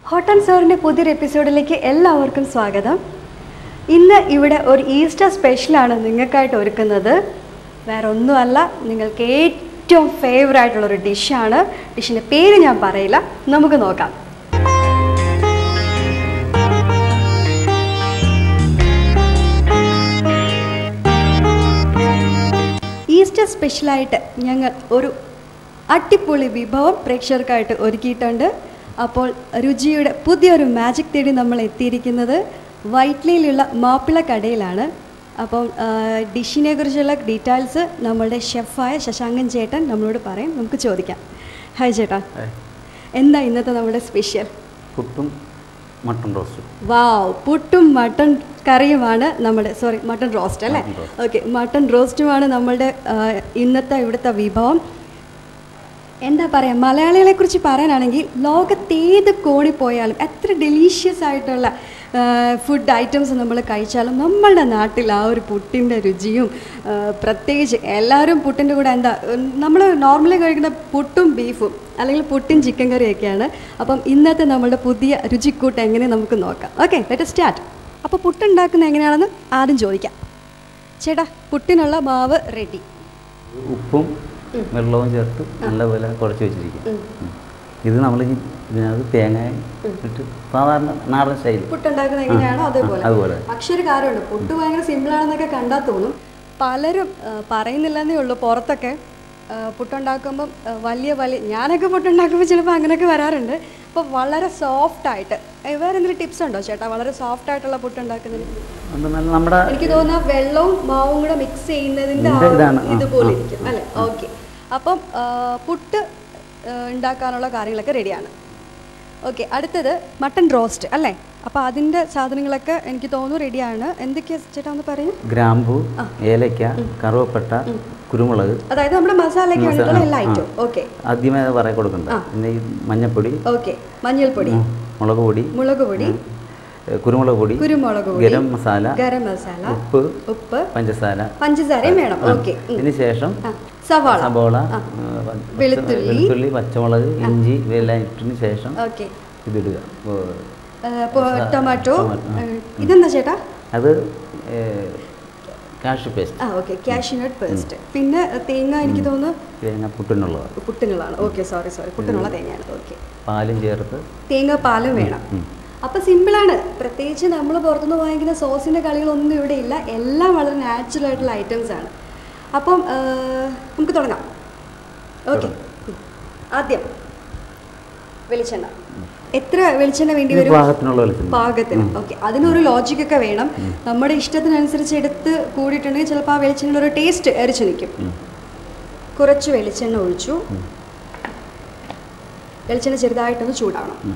Hot and സോറിൻ്റെ പുതിയൊരു എപ്പിസോഡിലേക്ക് എല്ലാവർക്കും സ്വാഗതം ഇന്ന് ഇവിടെ ഒരു ഈസ്റ്റർ സ്പെഷ്യലാണ് നിങ്ങൾക്കായിട്ട് ഒരുക്കുന്നത് വേറെ ഒന്നുമല്ല നിങ്ങൾക്ക് ഏറ്റവും ഫേവറേറ്റ് ആയിട്ടുള്ള ഒരു ഡിഷാണ് ഡിഷിൻ്റെ പേര് ഞാൻ പറയില്ല നമുക്ക് നോക്കാം ഈസ്റ്റർ സ്പെഷ്യലായിട്ട് ഞങ്ങൾ ഒരു അടിപൊളി വിഭവം പ്രേക്ഷകർക്കായിട്ട് ഒരുക്കിയിട്ടുണ്ട് അപ്പോൾ രുചിയുടെ പുതിയൊരു മാജിക് തേടി നമ്മൾ എത്തിയിരിക്കുന്നത് വൈറ്റ്ലിയിലുള്ള മാപ്പിള കടയിലാണ് അപ്പം ആ, ഡിഷിനെ കുറിച്ചുള്ള ഡീറ്റെയിൽസ് നമ്മളുടെ ഷെഫായ ശശാങ്കൻ ചേട്ടൻ നമ്മളോട് പറയും നമുക്ക് ചോദിക്കാം ഹായ് ചേട്ടാ ഹായ്. എന്താ ഇന്നത്തെ നമ്മുടെ സ്പെഷ്യൽ പുട്ടും മട്ടൺ റോസ്റ്റും വാവ് പുട്ടും മട്ടൺ കറിയുമാണ് നമ്മുടെ സോറി മട്ടൺ റോസ്റ്റ് അല്ലേ മട്ടൺ റോസ്റ്റ്. ഓക്കെ മട്ടൺ റോസ്റ്റുമാണ് നമ്മളുടെ ആ, ഇന്നത്തെ ഇവിടുത്തെ വിഭവം എന്താ പറയുക മലയാളികളെ കുറിച്ച് പറയാനാണെങ്കിൽ ലോകത്തേത് കോണി പോയാലും എത്ര ഡെലീഷ്യസ് ആയിട്ടുള്ള ഫുഡ് ഐറ്റംസ് നമ്മൾ കഴിച്ചാലും നമ്മളുടെ നാട്ടിൽ ആ ഒരു പുട്ടിൻ്റെ രുചിയും ആ, പ്രത്യേകിച്ച് എല്ലാവരും പുട്ടിൻ്റെ കൂടെ എന്താ നമ്മൾ നോർമലി കഴിക്കുന്ന പുട്ടും ബീഫും അല്ലെങ്കിൽ പുട്ടും ചിക്കൻ കറിയൊക്കെയാണ് അപ്പം ഇന്നത്തെ നമ്മളുടെ പുതിയ രുചിക്കൂട്ട് എങ്ങനെ നമുക്ക് നോക്കാം ഓക്കെ ലെറ്റ് സ്റ്റാർട്ട് അപ്പോൾ പുട്ടുണ്ടാക്കുന്നത് എങ്ങനെയാണെന്ന് ആദ്യം ചോദിക്കാം ചേട്ടാ പുട്ടിനുള്ള മാവ് റെഡി ഉപ്പും വെള്ളവും ചേർത്ത് നല്ലപോലെ കുഴച്ച് വെച്ചിരിക്കും ഉം. ഇത് നമ്മൾ ഇതിനകത്ത് തേങ്ങ ഇട്ട് സാധാരണ നാടൻ സ്റ്റൈൽ പുട്ടുണ്ടാക്കുന്നത് എങ്ങനെയാണോ അതേപോലെ അതുപോലെ പക്ഷെ ഒരു കാര്യമുണ്ട് പുട്ട് ഭയങ്കര സിമ്പിൾ ആണെന്നൊക്കെ കണ്ടാൽ തോന്നും പലരും ആ, പറയുന്നില്ലെന്നേ ഉള്ളൂ പുറത്തൊക്കെ ആ, പുട്ടുണ്ടാക്കുമ്പം ആ, വലിയ വലിയ ഞാനൊക്കെ പുട്ടുണ്ടാക്കുമ്പോൾ ചിലപ്പോൾ അങ്ങനെയൊക്കെ വരാറുണ്ട് അപ്പോൾ വളരെ സോഫ്റ്റ് ആയിട്ട് ഏ, വേറെ എന്തെങ്കിലും ടിപ്സ് ഉണ്ടോ ചേട്ടാ വളരെ സോഫ്റ്റ് ആയിട്ടുള്ള പുട്ടുണ്ടാക്കുന്നതിന് അത് നല്ല നമ്മുടെ എനിക്ക് തോന്നുന്നു ആ വെള്ളവും മാവും കൂടെ മിക്സ് ചെയ്യുന്നതിന്റെ ആ ഇതിന്റെ ഒരു ഇതാണ്. ആ, ഇതുപോലെ ആ. ഇരിക്കും അല്ലെ ഓക്കെ അപ്പം ആ, പുട്ട് ആ, ഉണ്ടാക്കാനുള്ള കാര്യങ്ങളൊക്കെ റെഡിയാണ് ഓക്കെ അടുത്തത് മട്ടൺ റോസ്റ്റ് അല്ലേ അപ്പോൾ അതിൻ്റെ സാധനങ്ങളൊക്കെ എനിക്ക് തോന്നുന്നു റെഡിയാണ് എന്തൊക്കെയാ ചേട്ടാ ഒന്ന് പറയൂ ഗ്രാമ്പു ഏലക്ക കറുവപ്പട്ട കുരുമുളക് അതായത് നമ്മുടെ മസാലയ്ക്ക് മസാല, വേണ്ടിയിട്ടുള്ള എല്ലാ ആ. ഐറ്റവും ഓക്കെ ആദ്യമേ അത് പറയ കൊടുക്കണ്ട പിന്നെ ഈ മഞ്ഞപ്പൊടി ഓക്കെ മഞ്ഞൾപ്പൊടി ഉം, മുളക് പൊടി മുളക് പൊടി ഏ, കുരുമുളക് പൊടി കുരുമുളക് പൊടി ഗരം മസാല ഗരം മസാല ഉപ്പ് ഉപ്പ് പഞ്ചസാര പഞ്ചസാരയും വേണം ആ. ഓക്കെ ഇതിന് ശേഷം സവാള സബോള ആ. ഏ, പച്ച- വെളുത്തുള്ളി. വെളുത്തുള്ളി പച്ചമുളക് ഇഞ്ചി ഇവയെല്ലാം ഇട്ടതിന് ശേഷം ഓക്കെ ഇതിടുക ഓ, ടൊമാറ്റോ ടൊമാറ്റോ, ആ. ഇതെന്താ ചേട്ടാ അത് കാഷ്യൂ പേസ്റ്റ് ആ ഓക്കെ കാഷ്യൂനട്ട് പേസ്റ്റ് പിന്നെ അഹ്, തേങ്ങ എനിക്ക് തോന്നുന്നു തേങ്ങ പുട്ടിനുള്ളതാണ് പുട്ടിനുള്ളതാണ് ഓക്കെ സോറി സോറി പുട്ടിനുള്ള തേങ്ങയാണ് ഓക്കെ പാലും ചേർത്ത് തേങ്ങ പാലും വേണം ഉം. അപ്പൊ സിമ്പിളാണ് പ്രത്യേകിച്ച് നമ്മൾ പുറത്തുനിന്ന് വാങ്ങിക്കുന്ന സോസിന്റെ കളികളൊന്നും ഇവിടെ ഇല്ല എല്ലാം വളരെ നാച്ചുറൽ ആയിട്ടുള്ള ഐറ്റംസ് ആണ് അപ്പം ആ, നമുക്ക് തുടങ്ങാം ഓക്കെ ആദ്യം വെളിച്ചെണ്ണ എത്ര വെളിച്ചെണ്ണ വേണ്ടി ഇത് വരും പാകത്തിനുള്ള വെളിച്ചെണ്ണ പാകത്തിന് ഓക്കെ അതിനൊരു ലോജിക് ഒക്കെ വേണം നമ്മുടെ ഇഷ്ടത്തിനനുസരിച്ച് എടുത്ത് കൂടിയിട്ടുണ്ടെങ്കിൽ ചിലപ്പോൾ ആ വെളിച്ചെണ്ണ ഒരു ടേസ്റ്റ് എരിച്ചു നിൽക്കും ഉം. കുറച്ച് വെളിച്ചെണ്ണ ഒഴിച്ചു വെളിച്ചെണ്ണ ചെറുതായിട്ടൊന്ന് ചൂടാവണം ഉം.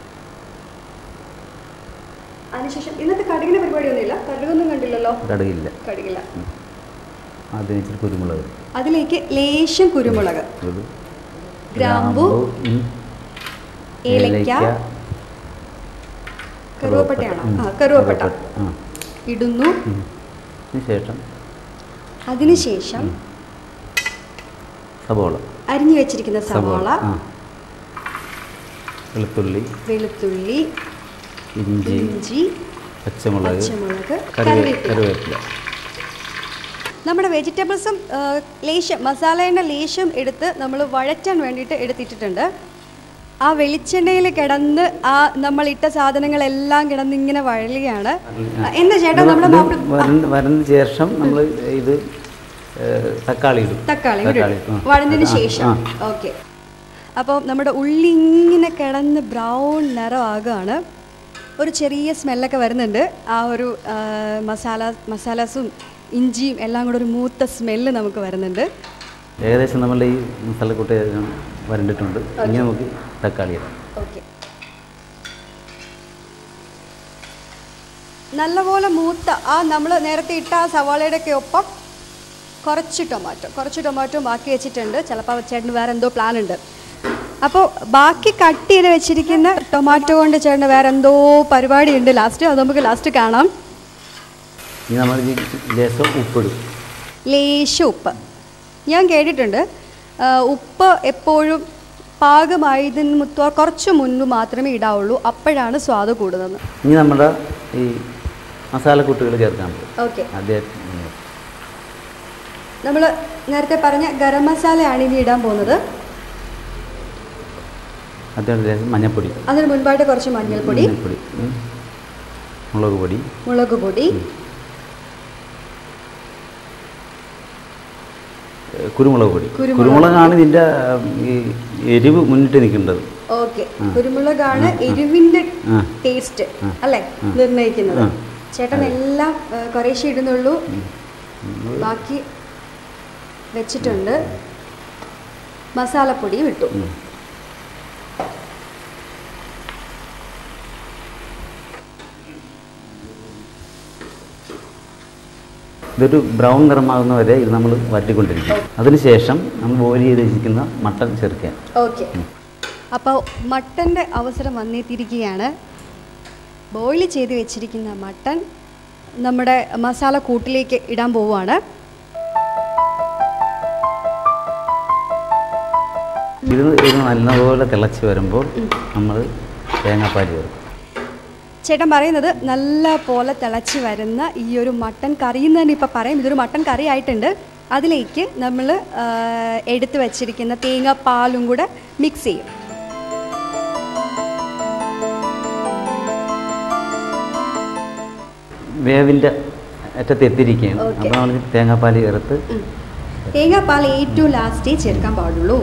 അതിനുശേഷം ഇന്നത്തെ കടുകിന്റെ പരിപാടിയൊന്നുമില്ല കടുകൊന്നും കണ്ടില്ലല്ലോ കടുകില്ല കടുകില്ല ആദ്യം ഇച്ചിരി കുരുമുളക് അതിലേക്ക് ലേശം കുരുമുളക് ഇത് ഗ്രാമ്പു, ഉം, ഏലക്ക, കറുവപ്പട്ടയാണോ ഉം, ആ കറുവപ്പട്ട ആ. ഇടുന്നു ഉം. അതിന് ശേഷം അതിനുശേഷം സബോള അരിഞ്ഞു വെച്ചിരിക്കുന്ന സവാള ആ വെളുത്തുള്ളി വെളുത്തുള്ളി ഇഞ്ചി ഇഞ്ചി പച്ചമുളക് പച്ചമുളക് കറിവേ കറിവേപ്പില കറിവേപ്പില നമ്മുടെ വെജിറ്റബിൾസും ആ, ലേശം മസാലേൻ്റെ ലേശം എടുത്ത് നമ്മൾ വഴറ്റാൻ വേണ്ടിയിട്ട് എടുത്തിട്ടിട്ടുണ്ട് ആ വെളിച്ചെണ്ണയിൽ കിടന്ന് ആ നമ്മൾ ഇട്ട സാധനങ്ങളെല്ലാം കിടന്ന് ഇങ്ങനെ വഴലുകയാണ് ആ, എന്താ ചേട്ടാ നമ്മുടെ ഇത് മാപ്പിള വരണ്ട- വരണ്ട ശേഷം നമ്മൾ ഇത് ഏ, തക്കാളി ഇടും തക്കാളി കൂടി തക്കാളി, ഇടും. ആ. വഴന്നതിന് ആ, ശേഷം ആ. ഓക്കെ അപ്പോൾ നമ്മുടെ ഉള്ളി ഇങ്ങനെ കിടന്ന് ബ്രൗൺ നിറമാകുകയാണ് ഒരു ചെറിയ സ്മെല്ലൊക്കെ വരുന്നുണ്ട് ആ ഒരു ആ, മസാല മസാലാസും ഇഞ്ചിയും എല്ലാം കൂടെ ഒരു മൂത്ത സ്മെല്ല് നമുക്ക് വരുന്നുണ്ട് ഏകദേശം നമ്മളുടെ ഈ മസാലക്കൂട്ട് വരണ്ടിട്ടുണ്ട് ഇനി നമുക്ക് തക്കാളി ഇടാം ഓക്കെ നല്ലപോലെ മൂത്ത ആ നമ്മൾ നേരത്തെ ഇട്ട ആ സവാളയുടെ ഒക്കെ ഒപ്പം കുറച്ച് ടൊമാറ്റോ കുറച്ച് ടൊമാറ്റോ ബാക്കി വെച്ചിട്ടുണ്ട് ചിലപ്പോൾ ചേട്ടന് വേറെ എന്തോ പ്ലാൻ ഉണ്ട് അപ്പോൾ ബാക്കി കട്ട് ചെയ്ത് വെച്ചിരിക്കുന്ന ടൊമാറ്റോ കൊണ്ട് ചേട്ടന് വേറെ എന്തോ പരിപാടി ഉണ്ട് ലാസ്റ്റ് അത് നമുക്ക് ലാസ്റ്റ് കാണാം ഇനി നമ്മൾ ഈ ലേശം ഉപ്പിടും ലേശം ഉപ്പ് ഞാൻ കേട്ടിട്ടുണ്ട് ആ, ഉപ്പ് എപ്പോഴും പാകമായതിന് മുത്തോ കുറച്ച് മുൻപ് മാത്രമേ ഇടാവുള്ളൂ അപ്പോഴാണ് സ്വാദ് കൂടുന്നത് ഇനി നമ്മുടെ ഈ മസാലക്കൂട്ടുകൾ ചേർക്കാൻ പോകും ഓക്കെ ആദ്യം നമ്മൾ നേരത്തെ പറഞ്ഞ ഗരം മസാലയാണ് ഇനി ഇടാൻ പോകുന്നത് ആദ്യം ലേശം മഞ്ഞൾപ്പൊടി അതിന് മുൻപായിട്ട് കുറച്ച് മഞ്ഞൾപ്പൊടി മഞ്ഞൾപ്പൊടി ഉം. മുളക് പൊടി മുളക് പൊടി ഏഹ് കുരുമുളക് പൊടി കുരുമുളക് കുരുമുളകാണ് ഇതിൻ്റെ ഈ എരിവ് മുന്നിട്ട് നിൽക്കേണ്ടത് ഓക്കെ കുരുമുളകാണ് എരിവിന്റെ ആ. ടേസ്റ്റ് ആ. അല്ലേ ആ. നിർണ്ണയിക്കുന്നത് ആ. ചേട്ടൻ എല്ലാം ഏ, കുറേശ്ശെ ഇടുന്നുള്ളൂ ബാക്കി വെച്ചിട്ടുണ്ട് മസാലപ്പൊടിയും ഇട്ടു ഉം. ഇതൊരു ബ്രൗൺ നിറമാകുന്ന വരെ ഇത് നമ്മൾ വരട്ടിക്കൊണ്ടിരിക്കും അതിനുശേഷം നമ്മൾ ബോയിൽ ചെയ്ത് വെച്ചിരിക്കുന്ന മട്ടൻ ചേർക്കുക ഓക്കെ അപ്പോൾ മട്ടൻ്റെ അവസരം വന്നെത്തിയിരിക്കുകയാണ് ബോയിൽ ചെയ്ത് വെച്ചിരിക്കുന്ന മട്ടൻ നമ്മുടെ മസാല കൂട്ടിലേക്ക് ഇടാൻ പോവുകയാണ് ഇത് ഇത് നല്ലപോലെ തിളച്ച് വരുമ്പോൾ നമ്മൾ തേങ്ങാപ്പാൽ ചേർക്കും ചേട്ടൻ പറയുന്നത് നല്ല പോലെ തിളച്ച് വരുന്ന ഈ ഒരു മട്ടൻ കറി എന്ന് തന്നെ ഇപ്പോൾ പറയും ഇതൊരു മട്ടൻ കറി ആയിട്ടുണ്ട് അതിലേക്ക് നമ്മൾ എടുത്തു വച്ചിരിക്കുന്ന തേങ്ങാപ്പാലും കൂടെ മിക്സ് ചെയ്യും വേവിൻ്റെ അറ്റത്ത് എത്തിയിരിക്കുകയാണ് Okay. അപ്പോൾ നമ്മൾ തേങ്ങാപ്പാൽ ചേർത്ത് ഉം. തേങ്ങാപ്പാൽ ഏറ്റവും ലാസ്റ്റേ ചേർക്കാൻ പാടുള്ളൂ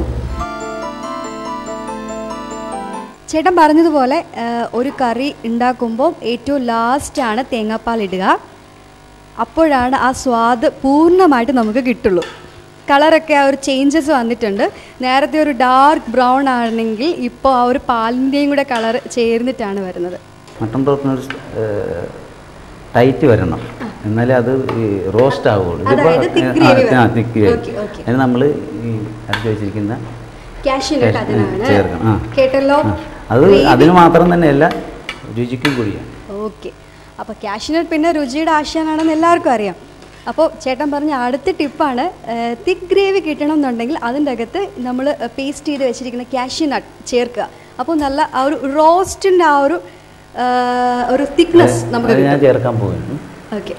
ചേട്ടൻ പറഞ്ഞതുപോലെ ആ, ഒരു കറി ഉണ്ടാക്കുമ്പോൾ ഏറ്റവും ലാസ്റ്റാണ് തേങ്ങാപ്പാൽ ഇടുക അപ്പോഴാണ് ആ സ്വാദ് പൂർണ്ണമായിട്ട് നമുക്ക് കിട്ടുള്ളൂ കളറൊക്കെ ആ ഒരു ചേഞ്ചസ് വന്നിട്ടുണ്ട് നേരത്തെ ഒരു ഡാർക്ക് ബ്രൗൺ ആണെങ്കിൽ ഇപ്പോൾ ആ ഒരു പാലിൻ്റെയും കൂടെ കളർ ചേർന്നിട്ടാണ് വരുന്നത് മട്ടൻ റോസ്റ്റിന് ഒരു ടൈറ്റ് വരണം എന്നാലേ അത് ഈ റോസ്റ്റ് ആവുള്ളൂ ഇതിപ്പോൾ അതായത് thick gravy ആ വരണം. Thick gravy Okay, okay. അതിന് നമ്മൾ ഈ അരച്ച് വെച്ചിരിക്കുന്ന കാഷ്യൂനട്ട് കാഷ്യൂ അതിനാണ് ചേർക്കണം. ആ. കേട്ടല്ലോ ആ, അത് Gravy- അതിന് മാത്രം തന്നെയല്ല രുചിക്കും കൂടിയാണ് ഓക്കെ അപ്പോൾ കാഷ്യൂനട്ട് പിന്നെ രുചിയുടെ ആശയാണെന്ന് എല്ലാവർക്കും അറിയാം അപ്പോൾ ചേട്ടൻ പറഞ്ഞ അടുത്ത ടിപ്പാണ് തിക്ക് ഗ്രേവി കിട്ടണം എന്നുണ്ടെങ്കിൽ അതിൻ്റെ അകത്ത് നമ്മൾ പേസ്റ്റ് ചെയ്ത് വെച്ചിരിക്കുന്ന കാഷ്യൂനട്ട് ചേർക്കുക അപ്പോൾ നല്ല ആ ഒരു റോസ്റ്റിൻ്റെ ആ ഒരു ആ, ഒരു തിക്നെസ് നമുക്ക് അത് ഞാൻ കിട്ടും ചേർക്കാൻ പോകുന്നു ഓക്കെ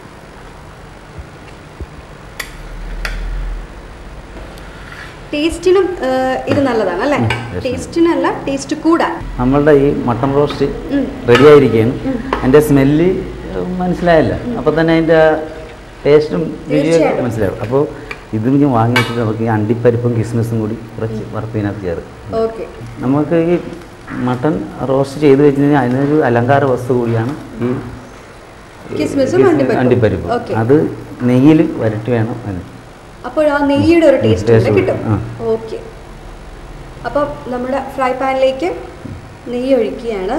ടേസ്റ്റിനും ഇത് നല്ലതാണ് അല്ലേ ഉം, taste. ടേസ്റ്റിനല്ല ടേസ്റ്റ് കൂടാൻ നമ്മളുടെ ഈ മട്ടൺ റോസ്റ്റ് ഉം. റെഡി ആയിരിക്കുകയാണ് അതിൻ്റെ സ്മെല്ല് മനസ്സിലായല്ല അപ്പോൾ തന്നെ അതിൻ്റെ ടേസ്റ്റും രുചിയൊക്കെ തീർച്ചയായിട്ടും. മനസ്സിലാവും അപ്പോൾ ഇത് ഇനി വാങ്ങി വെച്ചിട്ട് നമുക്ക് ഈ അണ്ടിപ്പരിപ്പും കിസ്മിസും കൂടി കുറച്ച് വറുത്തതിനകത്ത് ചേർക്കും ഓക്കെ നമുക്ക് ഈ മട്ടൺ റോസ്റ്റ് ചെയ്ത് വെച്ച് കഴിഞ്ഞാൽ അതിനൊരു അലങ്കാര വസ്തു കൂടിയാണ് ഈ ഈ കിസ്മിസും കിസ്മി- അണ്ടിപ്പരിപ്പും. അണ്ടിപ്പരിപ്പും Okay. അത് നെയ്യിൽ വരട്ടി വേണം അതിന് അപ്പോൾ ആ നെയ്യുടെ ഒരു ടേസ്റ്റ് taste കൂടെ കിട്ടും ആ. ഓക്കെ അപ്പം നമ്മുടെ ഫ്രൈ പാനിലേക്ക് നെയ്യ് ഒഴിക്കുകയാണ്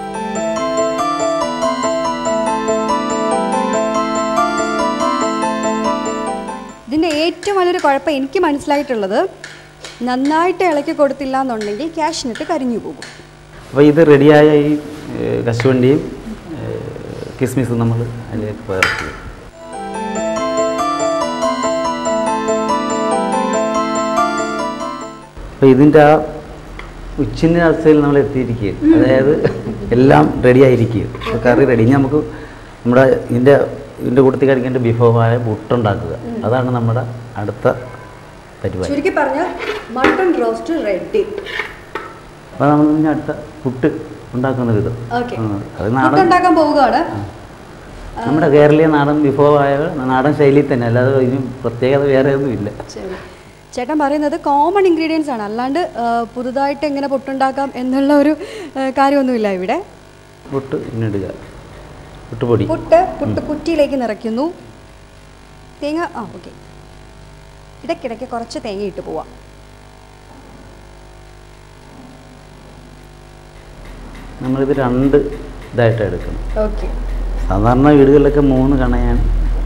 ഇതിൻ്റെ ഏറ്റവും വലിയൊരു കുഴപ്പം എനിക്ക് മനസ്സിലായിട്ടുള്ളത് നന്നായിട്ട് ഇളക്കി കൊടുത്തില്ല എന്നുണ്ടെങ്കിൽ ക്യാഷിനിട്ട് കരിഞ്ഞു പോകും അപ്പോൾ ഇത് റെഡിയായ ഈ ഏഹ്, കശുവണ്ടിയും ഏഹ്, കിസ്മിസും നമ്മൾ അതിലേക്ക് പകർത്തി അപ്പോൾ ഇതിൻ്റെ ആ ഉച്ചിൻ്റെ അവസ്ഥയിൽ നമ്മൾ എത്തിയിരിക്കുകയാണ് അതായത് എല്ലാം റെഡി ആയിരിക്കുക ഇപ്പോൾ കറി റെഡി ഇനി നമുക്ക് നമ്മുടെ ഇതിൻ്റെ ഇതിൻ്റെ കൂട്ടത്തിൽ കഴിക്കേണ്ട വിഭവമായ പുട്ടുണ്ടാക്കുക അതാണ് നമ്മുടെ അടുത്ത പരിപാടി ചുരുക്കി പറഞ്ഞാൽ മട്ടൺ റോസ്റ്റ് റെഡി അപ്പോൾ നമ്മൾ ഇനി അടുത്ത പുട്ട് ഉണ്ടാക്കുന്ന വിധം ഓക്കെ ആ, അത് നാടൻ ഉണ്ടാക്കാൻ പോവുകയാണ് നമ്മുടെ കേരളീയ നാടൻ വിഭവമായ നാടൻ ശൈലിയിൽ തന്നെ അല്ലാതെ ഇതിന് പ്രത്യേകത വേറെ ഒന്നുമില്ല ശരി ചേട്ടൻ പറയുന്നത് കോമൺ ഇൻഗ്രീഡിയൻസ് ആണ് അല്ലാണ്ട് ആ, പുതുതായിട്ട് എങ്ങനെ പുട്ടുണ്ടാക്കാം എന്നുള്ള ഒരു ആ, കാര്യമൊന്നുമില്ല ഇവിടെ പുട്ട് ഇന്നിടുക പുട്ടുപൊടി പുട്ട് പുട്ട് കുറ്റിയിലേക്ക് നിറയ്ക്കുന്നു തേങ്ങ ആ ഓക്കെ ഇടയ്ക്കിടയ്ക്ക് കുറച്ച് തേങ്ങ ഇട്ട് പോവാം നമ്മളിത് രണ്ട് ഇതായിട്ട് എടുക്കണം ഓക്കെ സാധാരണ വീടുകളിലൊക്കെ മൂന്ന് കണയാണ്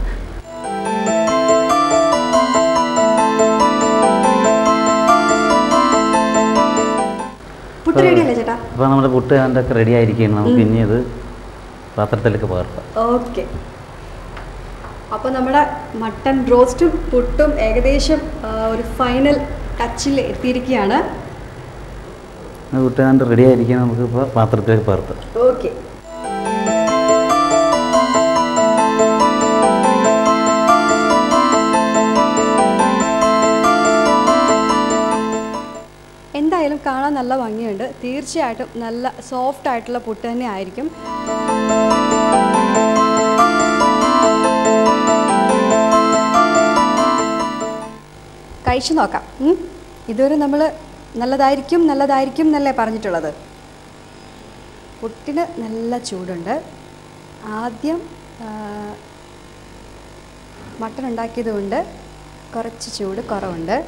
പുട്ട് റെഡി അല്ലേ ചേട്ടാ അപ്പോൾ നമ്മുടെ പുട്ട് അതിൻ്റെ ഒക്കെ റെഡി ആയിരിക്കുകയാണ് നമുക്ക് ഇനി ഇത് പാത്രത്തിലേക്ക് പകർത്താം ഓക്കെ അപ്പോൾ നമ്മുടെ മട്ടൺ റോസ്റ്റും പുട്ടും ഏകദേശം ആ, ഒരു ഫൈനൽ ടച്ചിൽ എത്തിയിരിക്കുകയാണ് വിട്ടാണ്ട് റെഡി ആയിരിക്കാൻ നമുക്ക് ഇപ്പോൾ പാത്രത്തിലേക്ക് പകർത്താം ഓക്കെ എന്തായാലും കാണാൻ നല്ല ഭംഗിയുണ്ട് തീർച്ചയായിട്ടും നല്ല സോഫ്റ്റ് ആയിട്ടുള്ള പുട്ട് തന്നെ ആയിരിക്കും കഴിച്ചു നോക്കാം ഉം. ഇതുവരെ നമ്മൾ നല്ലതായിരിക്കും നല്ലതായിരിക്കും എന്നല്ലേ പറഞ്ഞിട്ടുള്ളത് പുട്ടിന് നല്ല ചൂടുണ്ട് ആദ്യം ആ, മട്ടൺ ഉണ്ടാക്കിയത് കൊണ്ട് കുറച്ച് ചൂട് കുറവുണ്ട്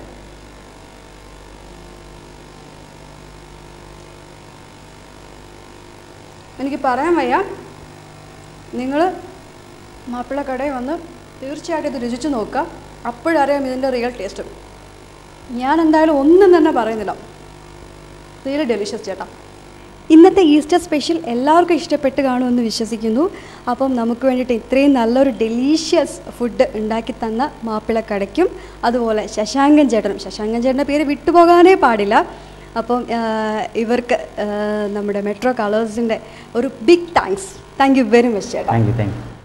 എനിക്ക് പറയാൻ വയ്യ നിങ്ങൾ മാപ്പിളക്കടയിൽ വന്ന് തീർച്ചയായിട്ടും ഇത് രുചിച്ച് നോക്കുക അപ്പോഴറിയാം ഇതിൻ്റെ റിയൽ ടേസ്റ്റ് ഞാൻ എന്തായാലും ഒന്നും തന്നെ പറയുന്നില്ല തീരെ ഡെലിഷ്യസ് ചേട്ടാ ഇന്നത്തെ ഈസ്റ്റർ സ്പെഷ്യൽ എല്ലാവർക്കും ഇഷ്ടപ്പെട്ട് കാണുമെന്ന് വിശ്വസിക്കുന്നു അപ്പം നമുക്ക് വേണ്ടിയിട്ട് ഇത്രയും നല്ലൊരു ഡെലീഷ്യസ് ഫുഡ് ഉണ്ടാക്കി തന്ന മാപ്പിളക്കടയ്ക്കും അതുപോലെ ശശാങ്കൻ ചേട്ടനും ശശാങ്കൻ ചേട്ടൻ്റെ പേര് വിട്ടുപോകാനേ പാടില്ല അപ്പം ആ, ഇവർക്ക് ആ, നമ്മുടെ മെട്രോ കളേഴ്സിൻ്റെ ഒരു big thanks thank you very much ചേട്ടാ താങ്ക് യു താങ്ക് യു